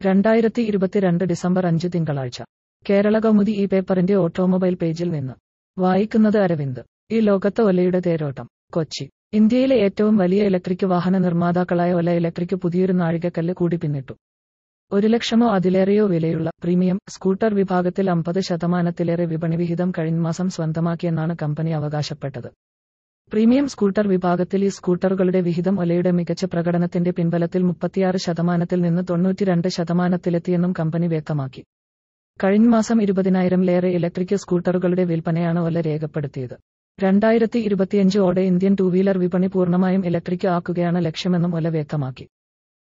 രണ്ടായിരത്തി ഇരുപത്തിരണ്ട് ഡിസംബർ അഞ്ച് തിങ്കളാഴ്ച കേരള കൗമുദി ഈ പേപ്പറിന്റെ ഓട്ടോമൊബൈൽ പേജിൽ നിന്ന് വായിക്കുന്നത് അരവിന്ദ് ഈ ലോകത്ത് ഒലയുടെ തേരോട്ടം കൊച്ചി ഇന്ത്യയിലെ ഏറ്റവും വലിയ ഇലക്ട്രിക് വാഹന നിർമ്മാതാക്കളായ ഒല ഇലക്ട്രിക് പുതിയൊരു നാഴികക്കല്ല് കൂടി പിന്നിട്ടു ഒരു ലക്ഷമോ അതിലേറെയോ വിലയുള്ള പ്രീമിയം സ്കൂട്ടർ വിഭാഗത്തിൽ അമ്പത് ശതമാനത്തിലേറെ വിപണി വിഹിതം കഴിഞ്ഞ മാസം സ്വന്തമാക്കിയെന്നാണ് കമ്പനി അവകാശപ്പെട്ടത് പ്രീമിയം സ്കൂട്ടർ വിഭാഗത്തിൽ ഈ സ്കൂട്ടറുകളുടെ വിഹിതം ഒലയുടെ മികച്ച പ്രകടനത്തിന്റെ പിൻബലത്തിൽ മുപ്പത്തിയാറ് ശതമാനത്തിൽ നിന്ന് തൊണ്ണൂറ്റിരണ്ട് ശതമാനത്തിലെത്തിയെന്നും കമ്പനി വ്യക്തമാക്കി കഴിഞ്ഞ മാസം ഇരുപതിനായിരംലേറെ ഇലക്ട്രിക് സ്കൂട്ടറുകളുടെ വിൽപ്പനയാണ് ഒല രേഖപ്പെടുത്തിയത് രണ്ടായിരത്തി ഇരുപത്തിയഞ്ച് ഓടെ ഇന്ത്യൻ ടൂ വീലർ വിപണി പൂർണ്ണമായും ഇലക്ട്രിക് ആക്കുകയാണ് ലക്ഷ്യമെന്നും ഒല വ്യക്തമാക്കി